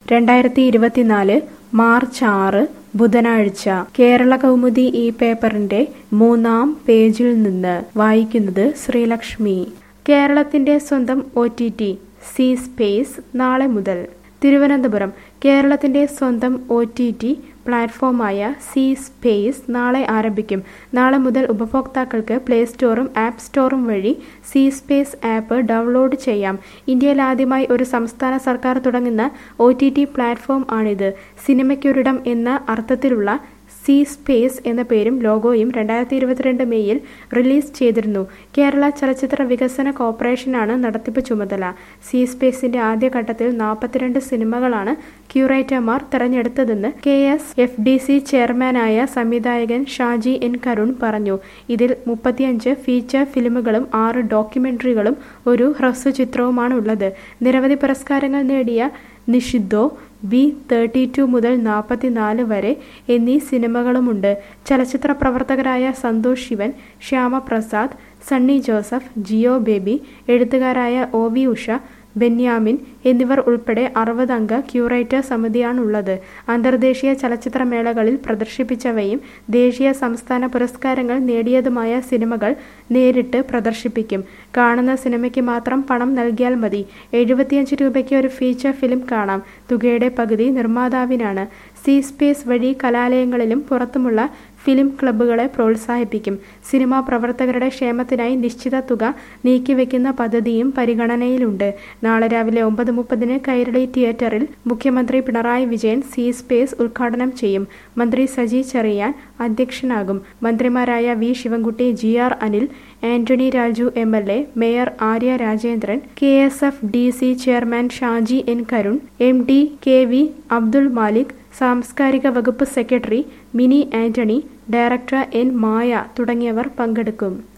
രണ്ടായിരത്തി ഇരുപത്തിനാല് മാർച്ച് ആറ് ബുധനാഴ്ച കേരള കൗമുദി ഈ പേപ്പറിന്റെ മൂന്നാം പേജിൽ നിന്ന് വായിക്കുന്നത് ശ്രീലക്ഷ്മി കേരളത്തിന്റെ സ്വന്തം O T T C space നാളെ മുതൽ തിരുവനന്തപുരം കേരളത്തിന്റെ സ്വന്തം ഒ ടി ടി പ്ലാറ്റ്ഫോമായ സി സ്പേസ് നാളെ ആരംഭിക്കും നാളെ മുതൽ ഉപഭോക്താക്കൾക്ക് പ്ലേ സ്റ്റോറും ആപ്പ് സ്റ്റോറും വഴി സി സ്പേസ് ആപ്പ് ഡൗൺലോഡ് ചെയ്യാം ഇന്ത്യയിൽ ആദ്യമായി ഒരു സംസ്ഥാന സർക്കാർ തുടങ്ങുന്ന ഒ ടി ടി പ്ലാറ്റ്ഫോം ആണിത് സിനിമയ്ക്കൊരിടം എന്ന അർത്ഥത്തിലുള്ള സി സ്പേസ് എന്ന പേരും ലോഗോയും രണ്ടായിരത്തി ഇരുപത്തിരണ്ട് മെയ്യിൽ റിലീസ് ചെയ്തിരുന്നു കേരള ചലച്ചിത്ര വികസന കോർപ്പറേഷനാണ് നടത്തിപ്പ് ചുമതല സി സ്പേസിന്റെ ആദ്യഘട്ടത്തിൽ നാൽപ്പത്തിരണ്ട് സിനിമകളാണ് ക്യൂറേറ്റർമാർ തെരഞ്ഞെടുത്തതെന്ന് K S F D C ചെയർമാനായ സംവിധായകൻ ഷാജി എൻ കരുൺ പറഞ്ഞു ഇതിൽ മുപ്പത്തിയഞ്ച് ഫീച്ചർ ഫിലിമുകളും ആറ് ഡോക്യുമെന്ററികളും ഒരു ഹ്രസ്വചിത്രവുമാണ് ഉള്ളത് നിരവധി പുരസ്കാരങ്ങൾ നേടിയ നിഷിദ്ധോ ബി തേർട്ടി ടു മുതൽ നാൽപ്പത്തിനാല് വരെ എന്നീ സിനിമകളുമുണ്ട് ചലച്ചിത്ര പ്രവർത്തകരായ സന്തോഷ് ശിവൻ ശ്യാമപ്രസാദ് സണ്ണി ജോസഫ് ജിയോ ബേബി എഴുത്തുകാരായ ഒ വി ഉഷ ബെന്യാമിൻ എന്നിവർ ഉൾപ്പെടെ അറുപതംഗ ക്യൂറേറ്റർ സമിതിയാണുള്ളത് അന്തർദേശീയ ചലച്ചിത്രമേളകളിൽ പ്രദർശിപ്പിച്ചവയും ദേശീയ സംസ്ഥാന പുരസ്കാരങ്ങൾ നേടിയതുമായ സിനിമകൾ നേരിട്ട് പ്രദർശിപ്പിക്കും കാണുന്ന സിനിമയ്ക്ക് മാത്രം പണം നൽകിയാൽ മതി എഴുപത്തിയഞ്ച് രൂപയ്ക്ക് ഒരു ഫീച്ചർ ഫിലിം കാണാം തുകയുടെ പകുതി നിർമ്മാതാവിനാണ് സി സ്പേസ് വഴി കലാലയങ്ങളിലും പുറത്തുമുള്ള ഫിലിം ക്ലബ്ബുകളെ പ്രോത്സാഹിപ്പിക്കും സിനിമാ പ്രവർത്തകരുടെ ക്ഷേമത്തിനായി നിശ്ചിത തുക നീക്കിവെക്കുന്ന പദ്ധതിയും പരിഗണനയിലുണ്ട് നാളെ രാവിലെ ഒമ്പത് മുപ്പതിന് കൈരളി തിയേറ്ററിൽ മുഖ്യമന്ത്രി പിണറായി വിജയൻ സി സ്പേസ് ഉദ്ഘാടനം ചെയ്യും മന്ത്രി സജി ചെറിയാൻ അധ്യക്ഷനാകും മന്ത്രിമാരായ V Sivankutty G R Anil Antony Raju M L A mayor Arya Rajendran K S F D C chairman Shaji N Karun M D K V Abdul Malik സാംസ്കാരിക വകുപ്പ് secretary Mini Antony director N Maya തുടങ്ങിയവർ പങ്കെടുക്കും